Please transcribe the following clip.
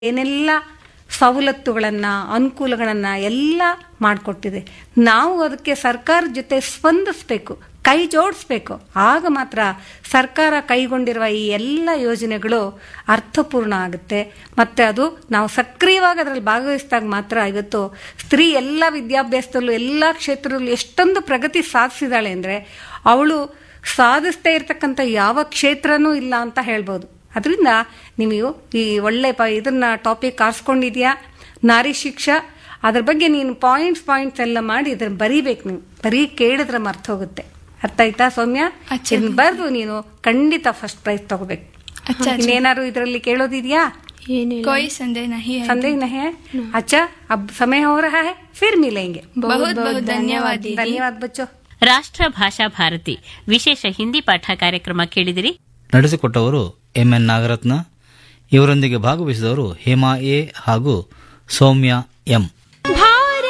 ಏನೆಲ್ಲ ಸವಲತ್ತುಗಳನ್ನು ಅನುಕೂಲಗಳನ್ನು ಎಲ್ಲ ಮಾಡಿಕೊಟ್ಟಿದೆ ನಾವು ಅದಕ್ಕೆ ಸರ್ಕಾರದ ಜೊತೆ ಸ್ಪಂದಿಸಬೇಕು ಕೈ ಜೋಡಿಸ್ಬೇಕು ಆಗ ಮಾತ್ರ ಸರ್ಕಾರ ಕೈಗೊಂಡಿರುವ ಈ ಎಲ್ಲ ಯೋಜನೆಗಳು ಅರ್ಥಪೂರ್ಣ ಆಗುತ್ತೆ ಮತ್ತು ಅದು ನಾವು ಸಕ್ರಿಯವಾಗಿ ಅದರಲ್ಲಿ ಭಾಗವಹಿಸಿದಾಗ ಮಾತ್ರ ಇವತ್ತು ಸ್ತ್ರೀ ಎಲ್ಲ ವಿದ್ಯಾಭ್ಯಾಸದಲ್ಲೂ ಎಲ್ಲ ಕ್ಷೇತ್ರದಲ್ಲೂ ಎಷ್ಟೊಂದು ಪ್ರಗತಿ ಸಾಧಿಸಿದಾಳೆ ಅಂದರೆ ಅವಳು ಸಾಧಿಸ್ತಾ ಇರ್ತಕ್ಕಂಥ ಯಾವ ಕ್ಷೇತ್ರನೂ ಇಲ್ಲ ಅಂತ ಹೇಳ್ಬೋದು ಅದರಿಂದ ನೀವು ಈ ಒಳ್ಳೆ ಪ ಇದನ್ನ ಟಾಪಿಕ್ ಆರಿಸ್ಕೊಂಡಿದ್ಯಾ ನಾರಿ ಶಿಕ್ಷಾ ಅದ್ರ ಬಗ್ಗೆ ನೀನು ಪಾಯಿಂಟ್ಸ್ ಪಾಯಿಂಟ್ಸ್ ಎಲ್ಲ ಮಾಡಿ ಇದನ್ನ ಬರೀಬೇಕು ನೀವು ಬರೀ ಕೇಳಿದ್ರೆ ಮರ್ತ ಹೋಗುತ್ತೆ ಅರ್ಥ ಆಯ್ತಾ ಸೌಮ್ಯ ಅಚ್ಚಾ. ಇದನ್ನ ಬರೆದು ನೀನು ಖಂಡಿತ ಫಸ್ಟ್ ಪ್ರೈಸ್ ತಗೋಬೇಕು ಅಚ್ಚಾ, ಅಚ್ಚಾ। ಇನ್ನೇನಾದ್ರು ಇದರಲ್ಲಿ ಕೇಳೋದಿದ್ಯಾ ಏನಿಲ್ಲ कोई संदेह नहीं है संदेह नहीं है अच्छा अब समय हो रहा है फिर मिलेंगे बहुत बहुत धन्यवाद दीदी धन्यवाद बच्चों ರಾಷ್ಟ್ರ ಭಾಷಾ ಭಾರತಿ ವಿಶೇಷ ಹಿಂದಿ ಪಾಠ ಕಾರ್ಯಕ್ರಮ ಕೇಳಿದಿರಿ ನಡೆಸಿಕೊಟ್ಟವರು ಎಂಎನ್ ನಾಗರತ್ನ ಇವರೊಂದಿಗೆ ಭಾಗವಹಿಸಿದವರು ಹೇಮಾ ಎ ಹಾಗೂ ಸೌಮ್ಯ ಎಂ